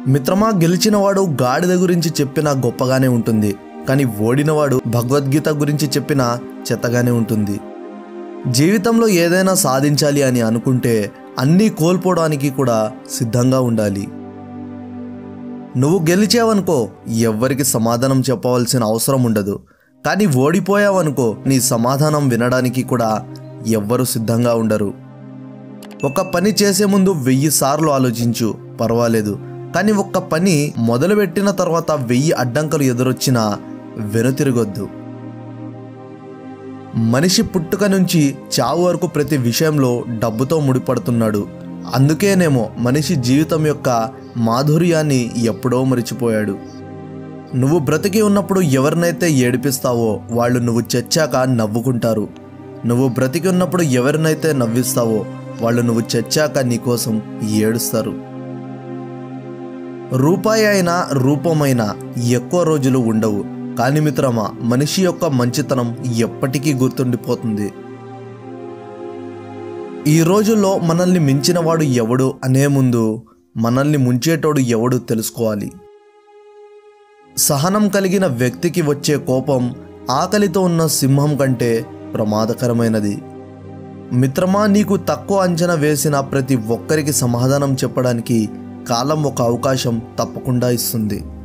మిత్రమా గెలిచినవాడు గాడిద గురించి చెప్పినా గొప్పగానే ఉంటుంది కానీ ఓడినవాడు భగవద్గీత గురించి చెప్పినా చెత్తగానే ఉంటుంది జీవితంలో ఏదైనా సాధించాలి అని అనుకుంటే అన్నీ కోల్పోవడానికి కూడా సిద్ధంగా ఉండాలి నువ్వు గెలిచావనుకో ఎవ్వరికి సమాధానం చెప్పవలసిన అవసరం ఉండదు కానీ ఓడిపోయావనుకో నీ సమాధానం వినడానికి కూడా ఎవ్వరు సిద్ధంగా ఉండరు ఒక పని చేసే ముందు వెయ్యి సార్లు ఆలోచించు పర్వాలేదు కానీ ఒక్క పని మొదలుపెట్టిన తర్వాత వెయ్యి అడ్డంకులు ఎదురొచ్చినా వెనుతిరగొద్దు మనిషి పుట్టుక నుంచి చావు వరకు ప్రతి విషయంలో డబ్బుతో ముడిపడుతున్నాడు అందుకేనేమో మనిషి జీవితం యొక్క మాధుర్యాన్ని ఎప్పుడో మరిచిపోయాడు నువ్వు బ్రతికి ఉన్నప్పుడు ఎవరినైతే ఏడిపిస్తావో వాళ్ళు నువ్వు చచ్చాక నవ్వుకుంటారు నువ్వు బ్రతికి ఉన్నప్పుడు ఎవరినైతే నవ్విస్తావో వాళ్ళు నువ్వు చచ్చాక నీకోసం ఏడుస్తారు రూపాయి అయినా రూపమైనా ఎక్కువ రోజులు ఉండవు కానీ మిత్రమా మనిషి యొక్క మంచితనం ఎప్పటికీ గుర్తుండిపోతుంది ఈ రోజుల్లో మనల్ని మించినవాడు ఎవడు అనే ముందు మనల్ని ముంచేటోడు ఎవడు తెలుసుకోవాలి సహనం కలిగిన వ్యక్తికి వచ్చే కోపం ఆకలితో ఉన్న సింహం కంటే ప్రమాదకరమైనది మిత్రమా నీకు తక్కువ అంచనా వేసిన ప్రతి ఒక్కరికి సమాధానం చెప్పడానికి కాలం ఒక అవకాశం తప్పకుండా ఇస్తుంది